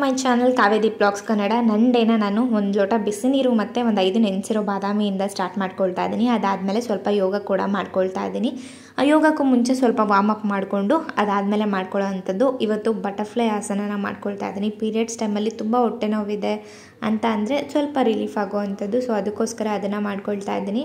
ಮೈ channel Kaveri blogs Kannada ನನ್ನ ಡೇನ ನಾನು ಒಂದು ಲೋಟ ಬಿಸಿ ನೀರು ಮತ್ತು ಒಂದು ಐದು ನೆನೆಸಿರೋ ಬಾದಾಮಿಯಿಂದ ಸ್ಟಾರ್ಟ್ ಮಾಡ್ಕೊಳ್ತಾ ಇದ್ದೀನಿ ಅದಾದಮೇಲೆ ಸ್ವಲ್ಪ ಯೋಗ ಕೂಡ ಮಾಡ್ಕೊಳ್ತಾ ಇದ್ದೀನಿ ಆ ಯೋಗಕ್ಕೂ ಮುಂಚೆ ಸ್ವಲ್ಪ ವಾರ್ಮ್ ಅಪ್ ಮಾಡಿಕೊಂಡು ಅದಾದಮೇಲೆ ಮಾಡ್ಕೊಳ್ಳೋ ಅಂಥದ್ದು ಇವತ್ತು ಬಟರ್ಫ್ಲೈ ಆಸನನ ಮಾಡ್ಕೊಳ್ತಾ ಇದ್ದೀನಿ ಪೀರಿಯಡ್ಸ್ ಟೈಮಲ್ಲಿ ತುಂಬ ಹೊಟ್ಟೆ ನೋವಿದೆ ಅಂತ ಅಂದರೆ ಸ್ವಲ್ಪ ರಿಲೀಫ್ ಆಗೋ ಅಂಥದ್ದು ಸೊ ಅದಕ್ಕೋಸ್ಕರ ಅದನ್ನು ಮಾಡ್ಕೊಳ್ತಾ ಇದ್ದೀನಿ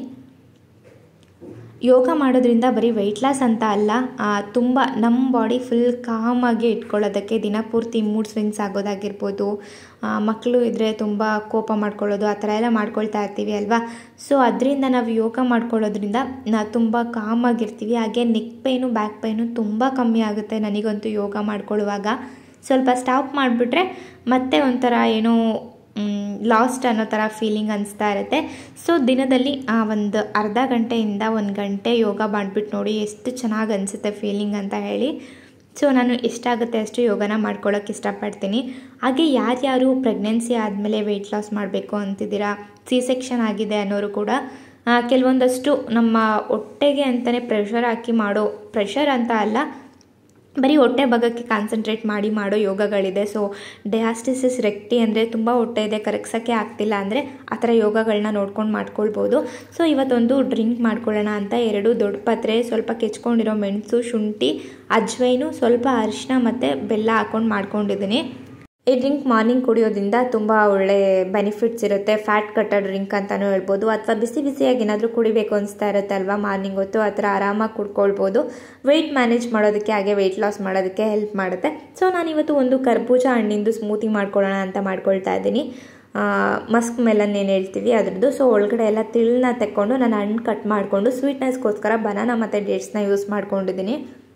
ಯೋಗ ಮಾಡೋದ್ರಿಂದ ಬರೀ ವೆಯ್ಟ್ ಲಾಸ್ ಅಂತ ಅಲ್ಲ ತುಂಬ ನಮ್ಮ ಬಾಡಿ ಫುಲ್ ಕಾಮಾಗಿ ಇಟ್ಕೊಳ್ಳೋದಕ್ಕೆ ದಿನಪೂರ್ತಿ ಮೂಡ್ ಸ್ವಿಂಗ್ಸ್ ಆಗೋದಾಗಿರ್ಬೋದು ಮಕ್ಕಳು ಇದ್ದರೆ ತುಂಬ ಕೋಪ ಮಾಡ್ಕೊಳ್ಳೋದು ಆ ಥರ ಎಲ್ಲ ಮಾಡ್ಕೊಳ್ತಾ ಇರ್ತೀವಿ ಅಲ್ವಾ ಸೊ ಅದರಿಂದ ನಾವು ಯೋಗ ಮಾಡ್ಕೊಳ್ಳೋದ್ರಿಂದ ನಾವು ತುಂಬ ಕಾಮಾಗಿರ್ತೀವಿ ಹಾಗೆ ನೆಕ್ ಪೈನು ಬ್ಯಾಕ್ ಪೈನು ತುಂಬ ಕಮ್ಮಿ ಆಗುತ್ತೆ ನನಗಂತೂ ಯೋಗ ಮಾಡ್ಕೊಳ್ಳುವಾಗ ಸ್ವಲ್ಪ ಸ್ಟಾಪ್ ಮಾಡಿಬಿಟ್ರೆ ಮತ್ತೆ ಒಂಥರ ಏನೋ ಲಾಸ್ಟ್ ಅನ್ನೋ ಥರ ಫೀಲಿಂಗ್ ಅನಿಸ್ತಾ ಇರುತ್ತೆ ಸೊ ದಿನದಲ್ಲಿ ಆ ಒಂದು ಅರ್ಧ ಗಂಟೆಯಿಂದ ಒಂದು ಗಂಟೆ ಯೋಗ ಮಾಡಿಬಿಟ್ಟು ನೋಡಿ ಎಷ್ಟು ಚೆನ್ನಾಗಿ ಅನಿಸುತ್ತೆ ಫೀಲಿಂಗ್ ಅಂತ ಹೇಳಿ ಸೊ ನಾನು ಎಷ್ಟಾಗುತ್ತೆ ಅಷ್ಟು ಯೋಗನ ಮಾಡ್ಕೊಳ್ಳೋಕೆ ಇಷ್ಟಪಡ್ತೀನಿ ಹಾಗೆ ಯಾರ್ಯಾರು ಪ್ರೆಗ್ನೆನ್ಸಿ ಆದಮೇಲೆ ವೆಯ್ಟ್ ಲಾಸ್ ಮಾಡಬೇಕು ಅಂತಿದ್ದೀರಾ ಸಿ ಸೆಕ್ಷನ್ ಆಗಿದೆ ಅನ್ನೋರು ಕೂಡ ಕೆಲವೊಂದಷ್ಟು ನಮ್ಮ ಹೊಟ್ಟೆಗೆ ಅಂತಲೇ ಪ್ರೆಷರ್ ಹಾಕಿ ಮಾಡೋ ಪ್ರೆಷರ್ ಅಂತ ಅಲ್ಲ ಬರೀ ಹೊಟ್ಟೆ ಭಾಗಕ್ಕೆ ಕಾನ್ಸಂಟ್ರೇಟ್ ಮಾಡಿ ಮಾಡೋ ಯೋಗಗಳಿದೆ ಸೊ ಡಯಾಸ್ಟಿಸಿಸ್ ರೆಕ್ಟಿ ಅಂದರೆ ತುಂಬ ಹೊಟ್ಟೆ ಇದೆ ಕರಗ್ಸೋಕ್ಕೆ ಆಗ್ತಿಲ್ಲ ಅಂದರೆ ಆ ಥರ ಯೋಗಗಳನ್ನ ನೋಡ್ಕೊಂಡು ಮಾಡ್ಕೊಳ್ಬೋದು ಸೊ ಇವತ್ತೊಂದು ಡ್ರಿಂಕ್ ಮಾಡ್ಕೊಳ್ಳೋಣ ಅಂತ ಎರಡು ದೊಡ್ಡ ಪತ್ರೆ ಸ್ವಲ್ಪ ಕೆಚ್ಕೊಂಡಿರೋ ಮೆಣಸು ಶುಂಠಿ ಅಜ್ವೈನು ಸ್ವಲ್ಪ ಅರಿಶಿನ ಮತ್ತು ಬೆಲ್ಲ ಹಾಕ್ಕೊಂಡು ಮಾಡ್ಕೊಂಡಿದ್ದೀನಿ ಈ ಡ್ರಿಂಕ್ ಮಾರ್ನಿಂಗ್ ಕುಡಿಯೋದ್ರಿಂದ ತುಂಬ ಒಳ್ಳೆ ಬೆನಿಫಿಟ್ಸ್ ಇರುತ್ತೆ ಫ್ಯಾಟ್ ಕಟ್ಟ ಡ್ರಿಂಕ್ ಅಂತಲೂ ಹೇಳ್ಬೋದು ಅಥವಾ ಬಿಸಿ ಬಿಸಿಯಾಗಿ ಏನಾದರೂ ಕುಡಿಬೇಕು ಅನಿಸ್ತಾ ಇರುತ್ತೆ ಅಲ್ವಾ ಮಾರ್ನಿಂಗ್ ಹೊತ್ತು ಆ ಥರ ಆರಾಮಾಗಿ ಕುಡ್ಕೊಳ್ಬೋದು ವೆಯ್ಟ್ ಮ್ಯಾನೇಜ್ ಮಾಡೋದಕ್ಕೆ ಹಾಗೆ ವೆಯ್ಟ್ ಲಾಸ್ ಮಾಡೋದಕ್ಕೆ ಹೆಲ್ಪ್ ಮಾಡುತ್ತೆ ಸೊ ನಾನಿವತ್ತು ಒಂದು ಕರ್ಬೂಜ ಹಣ್ಣಿಂದು ಸ್ಮೂತಿ ಮಾಡ್ಕೊಳ್ಳೋಣ ಅಂತ ಮಾಡ್ಕೊಳ್ತಾ ಇದ್ದೀನಿ ಮಸ್ಕ್ ಮೆಲನ್ ಏನು ಹೇಳ್ತೀವಿ ಅದ್ರದ್ದು ಸೊ ಒಳಗಡೆ ಎಲ್ಲ ತಿಳನ್ನ ತೆಕ್ಕೊಂಡು ನಾನು ಹಣ್ಣು ಕಟ್ ಮಾಡಿಕೊಂಡು ಸ್ವೀಟ್ನೆಸ್ಗೋಸ್ಕರ ಬನಾನಾ ಮತ್ತು ಡೇಟ್ಸ್ನ ಯೂಸ್ ಮಾಡ್ಕೊಂಡಿದ್ದೀನಿ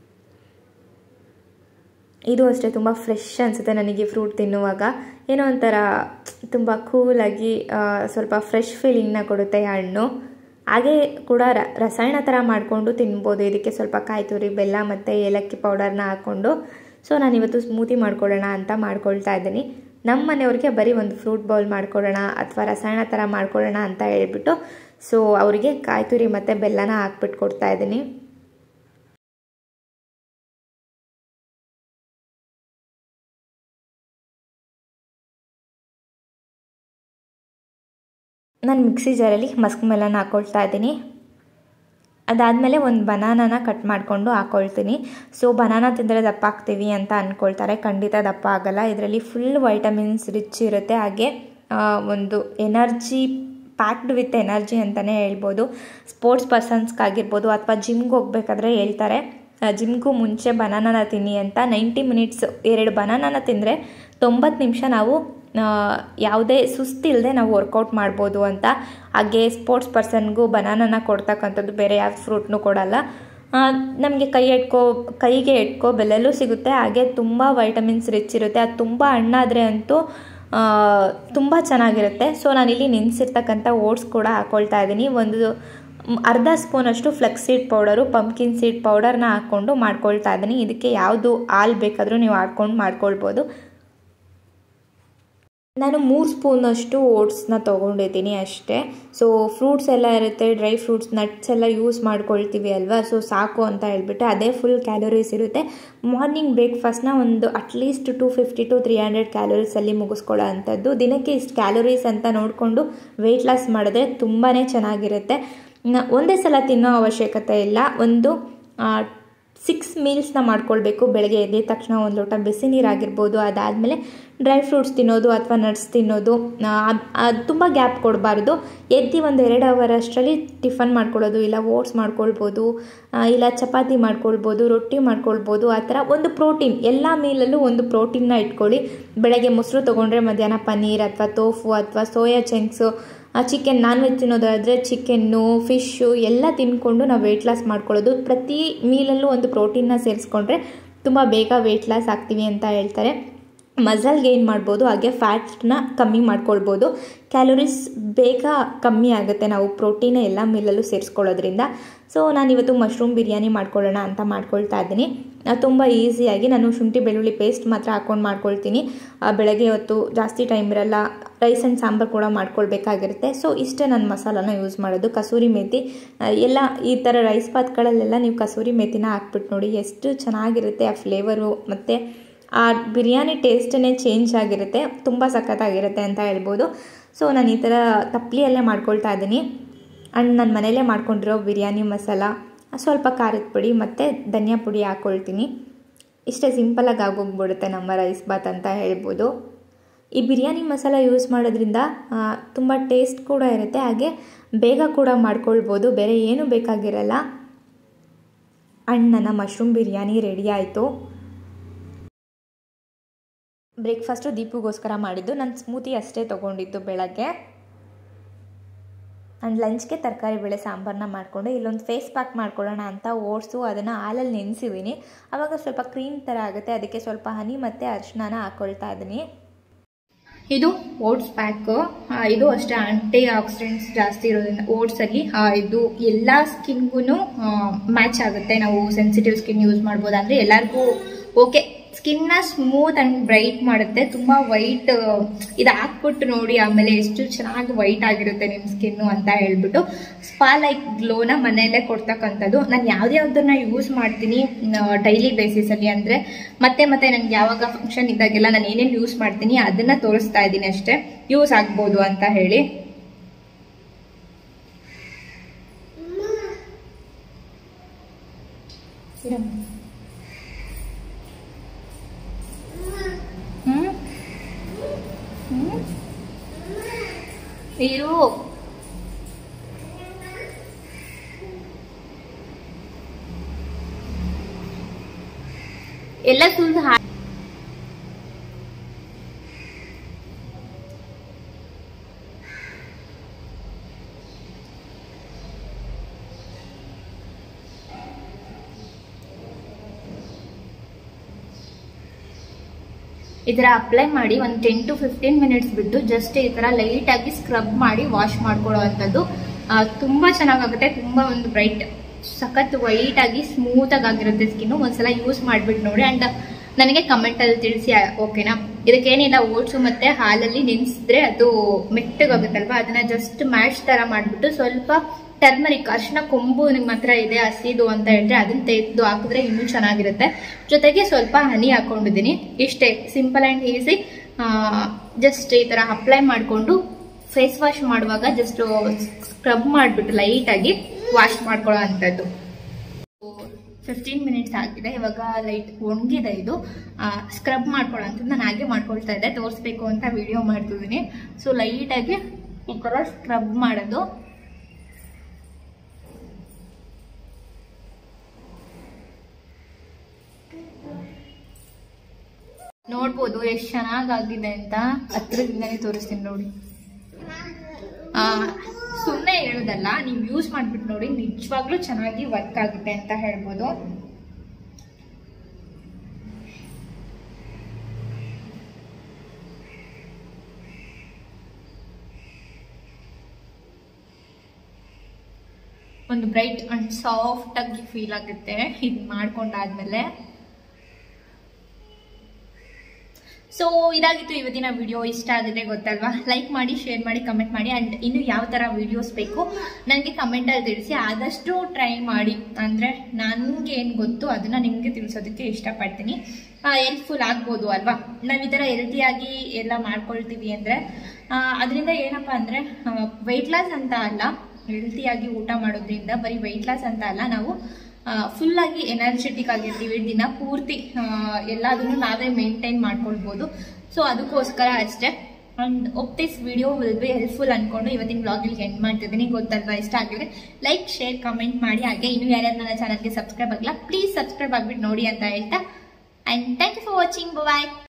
ಇದು ಅಷ್ಟೇ ತುಂಬ ಫ್ರೆಶ್ ಅನಿಸುತ್ತೆ ನನಗೆ ಫ್ರೂಟ್ ತಿನ್ನುವಾಗ ಏನೋ ಒಂಥರ ತುಂಬ ಕೂಲಾಗಿ ಸ್ವಲ್ಪ ಫ್ರೆಶ್ ಫೀಲಿಂಗ್ನ ಕೊಡುತ್ತೆ ಈ ಹಣ್ಣು ಹಾಗೆ ಕೂಡ ರಸಾಯನ ಥರ ಮಾಡಿಕೊಂಡು ತಿನ್ಬೋದು ಇದಕ್ಕೆ ಸ್ವಲ್ಪ ಕಾಯಿ ತುರಿ ಬೆಲ್ಲ ಮತ್ತು ಏಲಕ್ಕಿ ಪೌಡರ್ನ ಹಾಕ್ಕೊಂಡು ಸೊ ನಾನಿವತ್ತು ಸ್ಮೂತಿ ಮಾಡ್ಕೊಳ್ಳೋಣ ಅಂತ ಮಾಡ್ಕೊಳ್ತಾ ಇದ್ದೀನಿ ನಮ್ಮ ಮನೆಯವ್ರಿಗೆ ಬರೀ ಒಂದು ಫ್ರೂಟ್ ಬೌಲ್ ಮಾಡ್ಕೊಳ್ಳೋಣ ಅಥವಾ ರಸಾಯನ ಥರ ಮಾಡ್ಕೊಳ್ಳೋಣ ಅಂತ ಹೇಳ್ಬಿಟ್ಟು ಸೊ ಅವರಿಗೆ ಕಾಯಿ ತುರಿ ಮತ್ತು ಬೆಲ್ಲನ ಹಾಕ್ಬಿಟ್ಟು ಕೊಡ್ತಾ ಇದ್ದೀನಿ ನಾನು ಮಿಕ್ಸಿ ಜಾರಲ್ಲಿ ಮಸ್ಕ್ ಮೆಲನ್ ಹಾಕ್ಕೊಳ್ತಾ ಇದ್ದೀನಿ ಅದಾದಮೇಲೆ ಒಂದು ಬನಾನನ ಕಟ್ ಮಾಡಿಕೊಂಡು ಹಾಕ್ಕೊಳ್ತೀನಿ ಸೊ ಬನಾನ ತಿಂದರೆ ದಪ್ಪ ಆಗ್ತೀವಿ ಅಂತ ಅಂದ್ಕೊಳ್ತಾರೆ ಖಂಡಿತ ದಪ್ಪ ಆಗಲ್ಲ ಇದರಲ್ಲಿ ಫುಲ್ ವೈಟಮಿನ್ಸ್ ರಿಚ್ ಇರುತ್ತೆ ಹಾಗೆ ಒಂದು ಎನರ್ಜಿ ಪ್ಯಾಕ್ಡ್ ವಿತ್ ಎನರ್ಜಿ ಅಂತಲೇ ಹೇಳ್ಬೋದು ಸ್ಪೋರ್ಟ್ಸ್ ಪರ್ಸನ್ಸ್ಗಾಗಿರ್ಬೋದು ಅಥವಾ ಜಿಮ್ಗೆ ಹೋಗ್ಬೇಕಾದ್ರೆ ಹೇಳ್ತಾರೆ ಜಿಮ್ಗೂ ಮುಂಚೆ ಬನಾನನ ತಿನ್ನಿ ಅಂತ ನೈಂಟಿ ಮಿನಿಟ್ಸ್ ಎರಡು ಬನಾನನ ತಿಂದರೆ ತೊಂಬತ್ತು ನಿಮಿಷ ನಾವು ಯಾವುದೇ ಸುಸ್ತಿಲ್ಲದೆ ನಾವು ವರ್ಕೌಟ್ ಮಾಡ್ಬೋದು ಅಂತ ಹಾಗೆ ಸ್ಪೋರ್ಟ್ಸ್ ಪರ್ಸನ್ಗೂ ಬನಾನನ ಕೊಡ್ತಕ್ಕಂಥದ್ದು ಬೇರೆ ಯಾವ ಫ್ರೂಟ್ನೂ ಕೊಡಲ್ಲ ನಮಗೆ ಕೈ ಎಟ್ಕೋ ಕೈಗೆ ಎಟ್ಕೋ ಬೆಲೆಲ್ಲೂ ಸಿಗುತ್ತೆ ಹಾಗೆ ತುಂಬ ವೈಟಮಿನ್ಸ್ ರಿಚ್ ಇರುತ್ತೆ ಅದು ತುಂಬ ಹಣ್ಣಾದರೆ ಅಂತೂ ತುಂಬ ಚೆನ್ನಾಗಿರುತ್ತೆ ಸೊ ನಾನಿಲ್ಲಿ ನೆನೆಸಿರ್ತಕ್ಕಂಥ ಓಟ್ಸ್ ಕೂಡ ಹಾಕ್ಕೊಳ್ತಾ ಇದ್ದೀನಿ ಒಂದು ಅರ್ಧ ಸ್ಪೂನಷ್ಟು flax seed powder pumpkin seed ಪೌಡರ್ನ ಹಾಕ್ಕೊಂಡು ಮಾಡ್ಕೊಳ್ತಾ ಇದ್ದೀನಿ ಇದಕ್ಕೆ ಯಾವುದು ಹಾಲು ಬೇಕಾದರೂ ನೀವು ಹಾಕ್ಕೊಂಡು ಮಾಡ್ಕೊಳ್ಬೋದು ನಾನು ಮೂರು ಸ್ಪೂನಷ್ಟು ಓಟ್ಸ್ನ ತೊಗೊಂಡಿದ್ದೀನಿ ಅಷ್ಟೇ ಸೊ ಫ್ರೂಟ್ಸ್ ಎಲ್ಲ ಇರುತ್ತೆ ಡ್ರೈ ಫ್ರೂಟ್ಸ್ ನಟ್ಸ್ ಎಲ್ಲ ಯೂಸ್ ಮಾಡ್ಕೊಳ್ತೀವಿ ಅಲ್ವಾ ಸೊ ಸಾಕು ಅಂತ ಹೇಳ್ಬಿಟ್ಟು ಅದೇ ಫುಲ್ ಕ್ಯಾಲೋರೀಸ್ ಇರುತ್ತೆ ಮಾರ್ನಿಂಗ್ ಬ್ರೇಕ್ಫಾಸ್ಟ್ನ ಒಂದು at least two fifty to three hundred ಕ್ಯಾಲೋರೀಸಲ್ಲಿ ಮುಗಿಸ್ಕೊಳ್ಳೋ ಅಂಥದ್ದು ದಿನಕ್ಕೆ ಇಷ್ಟು ಕ್ಯಾಲೋರೀಸ್ ಅಂತ ನೋಡಿಕೊಂಡು ವೆಯ್ಟ್ ಲಾಸ್ ಮಾಡಿದ್ರೆ ತುಂಬಾ ಚೆನ್ನಾಗಿರುತ್ತೆ ಒಂದೇ ಸಲ ತಿನ್ನೋ ಅವಶ್ಯಕತೆ ಇಲ್ಲ ಒಂದು ಸಿಕ್ಸ್ ಮೀಲ್ಸ್ನ ಮಾಡ್ಕೊಳ್ಬೇಕು ಬೆಳಗ್ಗೆ ಎದ್ದ ತಕ್ಷಣ ಒಂದು ಲೋಟ ಬಿಸಿ ನೀರಾಗಿರ್ಬೋದು ಅದಾದಮೇಲೆ ಡ್ರೈ ಫ್ರೂಟ್ಸ್ ತಿನ್ನೋದು ಅಥವಾ ನಟ್ಸ್ ತಿನ್ನೋದು ತುಂಬ ಗ್ಯಾಪ್ ಕೊಡಬಾರ್ದು ಎದ್ದು ಒಂದು ಎರಡು ಅವರ್ ಅಷ್ಟರಲ್ಲಿ ಟಿಫನ್ ಮಾಡ್ಕೊಳ್ಳೋದು ಇಲ್ಲ ಓಟ್ಸ್ ಮಾಡ್ಕೊಳ್ಬೋದು ಇಲ್ಲ ಚಪಾತಿ ಮಾಡ್ಕೊಳ್ಬೋದು ರೊಟ್ಟಿ ಮಾಡ್ಕೊಳ್ಬೋದು ಆ ಥರ ಒಂದು ಪ್ರೋಟೀನ್ ಎಲ್ಲ ಮೀಲಲ್ಲೂ ಒಂದು ಪ್ರೋಟೀನ್ನ ಇಟ್ಕೊಳ್ಳಿ ಬೆಳಗ್ಗೆ ಮೊಸರು ತೊಗೊಂಡ್ರೆ ಮಧ್ಯಾಹ್ನ ಪನ್ನೀರ್ ಅಥವಾ ತೋಫು ಅಥವಾ soya chunks chicken non veg ತಿನ್ನೋದಾದರೆ ಚಿಕನ್ನು ಫಿಶ್ಶು ಎಲ್ಲ ತಿನ್ಕೊಂಡು ನಾವು ವೆಯ್ಟ್ ಲಾಸ್ ಮಾಡ್ಕೊಳ್ಳೋದು ಪ್ರತಿ ಮೀಲಲ್ಲೂ ಒಂದು ಪ್ರೋಟೀನ್ನ ಸೇರಿಸ್ಕೊಂಡ್ರೆ ತುಂಬ ಬೇಗ ವೆಯ್ಟ್ ಲಾಸ್ ಆಗ್ತೀವಿ ಅಂತ ಹೇಳ್ತಾರೆ ಮಸಲ್ ಗೇನ್ ಮಾಡ್ಬೋದು ಹಾಗೆ ಫ್ಯಾಟ್ನ ಕಮ್ಮಿ ಮಾಡ್ಕೊಳ್ಬೋದು ಕ್ಯಾಲೋರೀಸ್ ಬೇಗ ಕಮ್ಮಿ ಆಗುತ್ತೆ ನಾವು ಪ್ರೋಟೀನ್ ಎಲ್ಲ ಮೀಲಲ್ಲೂ ಸೇರಿಸ್ಕೊಳ್ಳೋದ್ರಿಂದ ಸೊ ನಾನಿವತ್ತು ಮಶ್ರೂಮ್ ಬಿರಿಯಾನಿ ಮಾಡ್ಕೊಳ್ಳೋಣ ಅಂತ ಮಾಡ್ಕೊಳ್ತಾ ಇದ್ದೀನಿ ತುಂಬ ಈಸಿಯಾಗಿ ನಾನು ಶುಂಠಿ ಬೆಳ್ಳುಳ್ಳಿ ಪೇಸ್ಟ್ ಮಾತ್ರ ಹಾಕ್ಕೊಂಡು ಮಾಡ್ಕೊಳ್ತೀನಿ ಬೆಳಗ್ಗೆ ಹೊತ್ತು ಜಾಸ್ತಿ ಟೈಮ್ ಇರಲ್ಲ ರೈಸ್ ಆ್ಯಂಡ್ ಸಾಂಬಾರು ಕೂಡ ಮಾಡ್ಕೊಳ್ಬೇಕಾಗಿರುತ್ತೆ ಸೊ ಇಷ್ಟೇ ನಾನು ಮಸಾಲಾನ ಯೂಸ್ ಮಾಡೋದು ಕಸೂರಿ ಮೇಥಿ ಎಲ್ಲ ಈ ಥರ ರೈಸ್ ಪಾತ್ಗಳಲ್ಲೆಲ್ಲ ನೀವು ಕಸೂರಿ ಮೇಥಿನ ಹಾಕ್ಬಿಟ್ಟು ನೋಡಿ ಎಷ್ಟು ಚೆನ್ನಾಗಿರುತ್ತೆ ಆ ಫ್ಲೇವರು ಮತ್ತು ಆ ಬಿರಿಯಾನಿ ಟೇಸ್ಟೇ ಚೇಂಜ್ ಆಗಿರುತ್ತೆ ತುಂಬ ಸಖತ್ತಾಗಿರುತ್ತೆ ಅಂತ ಹೇಳ್ಬೋದು ಸೊ ನಾನು ಈ ಥರ ತಪ್ಪಲಿಯಲ್ಲೇ ಮಾಡ್ಕೊಳ್ತಾ ಇದ್ದೀನಿ ಆ್ಯಂಡ್ ನಾನು ಮನೇಲೇ ಮಾಡ್ಕೊಂಡಿರೋ ಬಿರಿಯಾನಿ ಮಸಾಲ ಸ್ವಲ್ಪ ಖಾರದ ಪುಡಿ ಮತ್ತು ಧನಿಯಾ ಪುಡಿ ಹಾಕ್ಕೊಳ್ತೀನಿ ಇಷ್ಟೇ ಸಿಂಪಲಾಗಿ ಆಗೋಗ್ಬಿಡುತ್ತೆ ನಮ್ಮ ರೈಸ್ ಬಾತ್ ಅಂತ ಹೇಳ್ಬೋದು ಈ ಬಿರಿಯಾನಿ ಮಸಾಲ ಯೂಸ್ ಮಾಡೋದ್ರಿಂದ ತುಂಬ ಟೇಸ್ಟ್ ಕೂಡ ಇರುತ್ತೆ ಹಾಗೆ ಬೇಗ ಕೂಡ ಮಾಡ್ಕೊಳ್ಬೋದು ಬೇರೆ ಏನೂ ಬೇಕಾಗಿರಲ್ಲ ಆ್ಯಂಡ್ ನನ್ನ ಮಶ್ರೂಮ್ ಬಿರಿಯಾನಿ ರೆಡಿ ಆಯಿತು ಬ್ರೇಕ್ಫಾಸ್ಟು ದೀಪುಗೋಸ್ಕರ ಮಾಡಿದ್ದು ನಾನು ಸ್ಮೂತಿ ಅಷ್ಟೇ ತೊಗೊಂಡಿದ್ದು ಬೆಳಗ್ಗೆ ಆ್ಯಂಡ್ ಲಂಚ್ಗೆ ತರಕಾರಿ ಬೇಳೆ ಸಾಂಬಾರನ್ನ ಮಾಡಿಕೊಂಡು ಇಲ್ಲೊಂದು ಫೇಸ್ ಪ್ಯಾಕ್ ಮಾಡ್ಕೊಳ್ಳೋಣ ಅಂತ ಓಟ್ಸು ಅದನ್ನು ಹಾಲಲ್ಲಿ ನೆನೆಸಿದ್ದೀನಿ ಆವಾಗ ಸ್ವಲ್ಪ ಕ್ರೀಮ್ ಥರ ಆಗುತ್ತೆ ಅದಕ್ಕೆ ಸ್ವಲ್ಪ ಹನಿ ಮತ್ತು ಅರಿಶಿನ ಹಾಕ್ಕೊಳ್ತಾ ಇದ್ದೀನಿ ಇದು ಓಟ್ಸ್ ಪ್ಯಾಕು ಇದು ಅಷ್ಟೇ ಆಂಟಿ ಆಕ್ಸಿಡೆಂಟ್ಸ್ ಜಾಸ್ತಿ ಇರೋದ್ರಿಂದ ಓಟ್ಸಲ್ಲಿ ಇದು ಎಲ್ಲ ಸ್ಕಿನ್ಗೂ ಮ್ಯಾಚ್ ಆಗುತ್ತೆ ನಾವು ಸೆನ್ಸಿಟಿವ್ ಸ್ಕಿನ್ ಯೂಸ್ ಮಾಡ್ಬೋದು ಅಂದರೆ ಎಲ್ಲರಿಗೂ ಓಕೆ ಸ್ಕಿನ್ನ ಸ್ಮೂತ್ ಆ್ಯಂಡ್ ಬ್ರೈಟ್ ಮಾಡುತ್ತೆ ತುಂಬ ವೈಟ್ ಇದು ಹಾಕ್ಬಿಟ್ಟು ನೋಡಿ ಆಮೇಲೆ ಎಷ್ಟು ಚೆನ್ನಾಗಿ ವೈಟ್ ಆಗಿರುತ್ತೆ ನಿಮ್ಮ ಸ್ಕಿನ್ನು ಅಂತ ಹೇಳ್ಬಿಟ್ಟು ಸ್ಪಾ ಲೈಕ್ ಗ್ಲೋನ ಮನೆಯಲ್ಲೇ ಕೊಡ್ತಕ್ಕಂಥದ್ದು ನಾನು ಯಾವ್ದ್ಯಾವ್ದನ್ನ ಯೂಸ್ ಮಾಡ್ತೀನಿ ಡೈಲಿ ಬೇಸಿಸಲ್ಲಿ ಅಂದರೆ ಮತ್ತೆ ಮತ್ತೆ ನನಗೆ ಯಾವಾಗ ಫಂಕ್ಷನ್ ಇದ್ದಾಗೆಲ್ಲ ನಾನು ಏನೇನು ಯೂಸ್ ಮಾಡ್ತೀನಿ ಅದನ್ನು ತೋರಿಸ್ತಾ ಇದ್ದೀನಿ ಅಷ್ಟೇ ಯೂಸ್ ಆಗ್ಬೋದು ಅಂತ ಹೇಳಿ ಹ್ಮ್ ಹ್ಮ್ ಇರು ಎಲ್ಲ ಸುಳ್ಳು ಹಾ ಈ ಥರ ಅಪ್ಲೈ ಮಾಡಿ ಒಂದು ಟೆನ್ ಟು ಫಿಫ್ಟೀನ್ ಮಿನಿಟ್ಸ್ ಬಿಟ್ಟು ಜಸ್ಟ್ ಈ ಥರ ಲೈಟಾಗಿ ಸ್ಕ್ರಬ್ ಮಾಡಿ ವಾಶ್ ಮಾಡ್ಕೊಳ್ಳೋ ಅಂಥದ್ದು ತುಂಬ ಚೆನ್ನಾಗಾಗುತ್ತೆ ತುಂಬ ಒಂದು ಬ್ರೈಟ್ ಸಖತ್ ವೈಟ್ ಆಗಿ ಸ್ಮೂತಾಗಿ ಆಗಿರುತ್ತೆ ಸ್ಕಿನ್ನು ಒಂದ್ಸಲ ಯೂಸ್ ಮಾಡಿಬಿಟ್ಟು ನೋಡಿ ಆ್ಯಂಡ್ ನನಗೆ ಕಮೆಂಟಲ್ಲಿ ತಿಳಿಸಿ ಓಕೆನಾ ಇದಕ್ಕೇನಿಲ್ಲ ಓಟ್ಸು ಮತ್ತು ಹಾಲಲ್ಲಿ ನೆನೆಸಿದ್ರೆ ಅದು ಮೆಟ್ಟಗಾಗುತ್ತಲ್ವ ಅದನ್ನ ಜಸ್ಟ್ ಮ್ಯಾಶ್ ಥರ ಮಾಡಿಬಿಟ್ಟು ಸ್ವಲ್ಪ ಟರ್ಮರಿಕ್ ಅರ್ಶಿನ ಕೊಂಬು ನಿಮ್ಮ ಹತ್ರ ಇದೆ ಹಸಿದು ಅಂತ ಹೇಳಿದ್ರೆ ಅದನ್ನ ತೆಗೆದು ಹಾಕಿದ್ರೆ ಇನ್ನೂ ಚೆನ್ನಾಗಿರುತ್ತೆ ಜೊತೆಗೆ ಸ್ವಲ್ಪ ಹನಿ ಹಾಕೊಂಡಿದ್ದೀನಿ ಇಷ್ಟೇ ಸಿಂಪಲ್ ಆ್ಯಂಡ್ ಈಸಿ ಜಸ್ಟ್ ಈ ಥರ ಅಪ್ಲೈ ಮಾಡಿಕೊಂಡು ಫೇಸ್ ವಾಶ್ ಮಾಡುವಾಗ ಜಸ್ಟ್ ಸ್ಕ್ರಬ್ ಮಾಡಿಬಿಟ್ಟು ಲೈಟಾಗಿ ವಾಶ್ ಮಾಡ್ಕೊಳ್ಳೋ ಅಂಥದ್ದು ಫಿಫ್ಟೀನ್ ಮಿನಿಟ್ಸ್ ಆಗಿದೆ ಇವಾಗ ಲೈಟ್ ಒಣಗಿದೆ ಇದು ಸ್ಕ್ರಬ್ ಮಾಡ್ಕೊಳ್ಳೋ ಅಂಥದ್ದು ನಾನು ಹಾಗೆ ಮಾಡ್ಕೊಳ್ತಾ ಇದ್ದೆ ತೋರಿಸ್ಬೇಕು ಅಂತ ವಿಡಿಯೋ ಮಾಡ್ತಿದ್ದೀನಿ ಸೊ ಲೈಟಾಗಿ ಈ ಥರ ಸ್ಕ್ರಬ್ ಮಾಡೋದು ನೋಡ್ಬೋದು ಎಷ್ಟು ಚೆನ್ನಾಗಾಗಿದೆ ಅಂತ ಹತ್ರದಿಂದನೇ ತೋರಿಸ್ತೀನಿ ನೋಡಿ ಸುಮ್ಮನೆ ಹೇಳೋದಲ್ಲ ನೀವು ಯೂಸ್ ಮಾಡ್ಬಿಟ್ಟು ನೋಡಿ ನಿಜವಾಗ್ಲೂ ಚೆನ್ನಾಗಿ ವರ್ಕ್ ಆಗುತ್ತೆ ಅಂತ ಹೇಳ್ಬೋದು ಒಂದು ಬ್ರೈಟ್ ಅಂಡ್ ಸಾಫ್ಟ್ ಆಗಿ ಫೀಲ್ ಆಗುತ್ತೆ ಇದು ಮಾಡ್ಕೊಂಡಾದ್ಮೇಲೆ ಸೊ ಇದಾಗಿತ್ತು ಇವತ್ತಿನ ವಿಡಿಯೋ ಇಷ್ಟ ಆಗಿದೆ ಗೊತ್ತಲ್ವಾ ಲೈಕ್ ಮಾಡಿ ಶೇರ್ ಮಾಡಿ ಕಮೆಂಟ್ ಮಾಡಿ ಆ್ಯಂಡ್ ಇನ್ನು ಯಾವ ಥರ ವಿಡಿಯೋಸ್ ಬೇಕು ನನಗೆ ಕಮೆಂಟಲ್ಲಿ ತಿಳಿಸಿ ಆದಷ್ಟು ಟ್ರೈ ಮಾಡಿ ಅಂದರೆ ನನಗೆ ಏನು ಗೊತ್ತು ಅದನ್ನು ನಿಮಗೆ ತಿಳಿಸೋದಕ್ಕೆ ಇಷ್ಟಪಡ್ತೀನಿ ಹೆಲ್ಪ್ಫುಲ್ ಆಗ್ಬೋದು ಅಲ್ವಾ ನಾವು ಈ ಥರ ಹೆಲ್ತಿಯಾಗಿ ಎಲ್ಲ ಮಾಡ್ಕೊಳ್ತೀವಿ ಅಂದರೆ ಅದರಿಂದ ಏನಪ್ಪ ಅಂದರೆ ವೆಯ್ಟ್ ಲಾಸ್ ಅಂತ ಅಲ್ಲ ಹೆಲ್ತಿಯಾಗಿ ಊಟ ಮಾಡೋದ್ರಿಂದ ಬರೀ ವೆಯ್ಟ್ ಲಾಸ್ ಅಂತ ಅಲ್ಲ ನಾವು ಫುಲ್ಲಾಗಿ ಎನರ್ಜೆಟಿಕ್ ಆಗಿರ್ತೀವಿ ದಿನ ಪೂರ್ತಿ ಎಲ್ಲದನ್ನು ನಾವೇ ಮೇಂಟೈನ್ ಮಾಡ್ಕೊಳ್ಬೋದು ಸೊ ಅದಕ್ಕೋಸ್ಕರ ಅಷ್ಟೇ and hope this video will be helpful ಅನ್ಕೊಂಡು ಇವತ್ತಿನ ಬ್ಲಾಗಿಗೆ ಎಂಡ್ ಮಾಡ್ತಿದ್ದೀನಿ ಗೊತ್ತಲ್ವಾ ಇಷ್ಟ ಆಗಿದ್ರೆ ಲೈಕ್ ಶೇರ್ ಕಮೆಂಟ್ ಮಾಡಿ ಹಾಗೆ ಇನ್ನು ಯಾರ್ಯಾರು ನನ್ನ ಚಾನಲ್ಗೆ ಸಬ್ಸ್ಕ್ರೈಬ್ ಆಗಿಲ್ಲ ಪ್ಲೀಸ್ ಸಬ್ಸ್ಕ್ರೈಬ್ ಆಗಿಬಿಟ್ಟು ನೋಡಿ ಅಂತ ಹೇಳ್ತಾ and thank you for watching bye